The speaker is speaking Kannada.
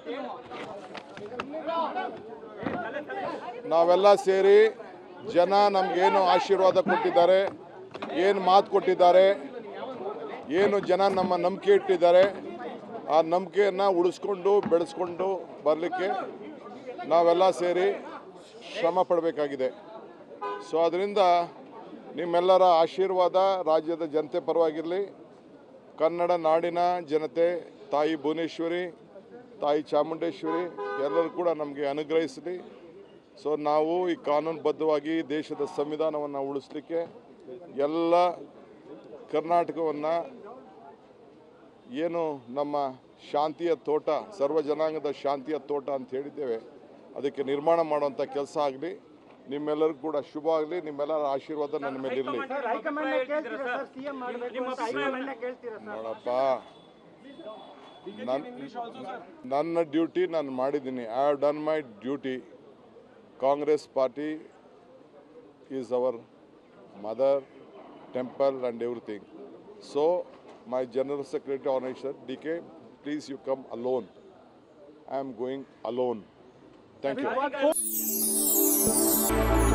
ನಾವೆಲ್ಲ ಸೇರಿ ಜನ ನಮಗೇನು ಆಶೀರ್ವಾದ ಕೊಟ್ಟಿದ್ದಾರೆ ಏನು ಮಾತು ಕೊಟ್ಟಿದ್ದಾರೆ ಏನು ಜನ ನಮ್ಮ ನಂಬಿಕೆ ಇಟ್ಟಿದ್ದಾರೆ ಆ ನಂಬಿಕೆಯನ್ನು ಉಳಿಸ್ಕೊಂಡು ಬೆಳೆಸ್ಕೊಂಡು ಬರಲಿಕ್ಕೆ ನಾವೆಲ್ಲ ಸೇರಿ ಶ್ರಮ ಪಡಬೇಕಾಗಿದೆ ಸೊ ಅದರಿಂದ ನಿಮ್ಮೆಲ್ಲರ ಆಶೀರ್ವಾದ ರಾಜ್ಯದ ಜನತೆ ಪರವಾಗಿರಲಿ ಕನ್ನಡ ನಾಡಿನ ಜನತೆ ತಾಯಿ ಭುವನೇಶ್ವರಿ ತಾಯಿ ಚಾಮುಂಡೇಶ್ವರಿ ಎಲ್ಲರೂ ಕೂಡ ನಮಗೆ ಅನುಗ್ರಹಿಸಲಿ ಸೊ ನಾವು ಈ ಕಾನೂನುಬದ್ಧವಾಗಿ ದೇಶದ ಸಂವಿಧಾನವನ್ನು ಉಳಿಸ್ಲಿಕ್ಕೆ ಎಲ್ಲ ಕರ್ನಾಟಕವನ್ನು ಏನು ನಮ್ಮ ಶಾಂತಿಯ ತೋಟ ಸರ್ವ ಜನಾಂಗದ ಶಾಂತಿಯ ತೋಟ ಅಂತ ಹೇಳಿದ್ದೇವೆ ಅದಕ್ಕೆ ನಿರ್ಮಾಣ ಮಾಡುವಂಥ ಕೆಲಸ ಆಗಲಿ ನಿಮ್ಮೆಲ್ಲರಿಗೂ ಕೂಡ ಶುಭ ಆಗಲಿ ನಿಮ್ಮೆಲ್ಲರ ಆಶೀರ್ವಾದ ನನ್ನ ಮೇಲೆ ಇರಲಿ ಸರ್ ಹೈಕಮಾಂಡ್ ಕೇಳ್ತೀರಾ ಸರ್ ಸಿಎಂ ಮಾಡಬೇಕು ಅಂತ ಹೈಕಮಾಂಡ್ ಕೇಳ್ತೀರಾ ಸರ್ ನೋಡಪ್ಪ ನನ್ನ ನನ್ನ ಡ್ಯೂಟಿ ನಾನು ಮಾಡಿದ್ದೀನಿ I have done my duty Congress party is our mother temple and everything so my general secretary organisation D K please you come alone I am going alone thank you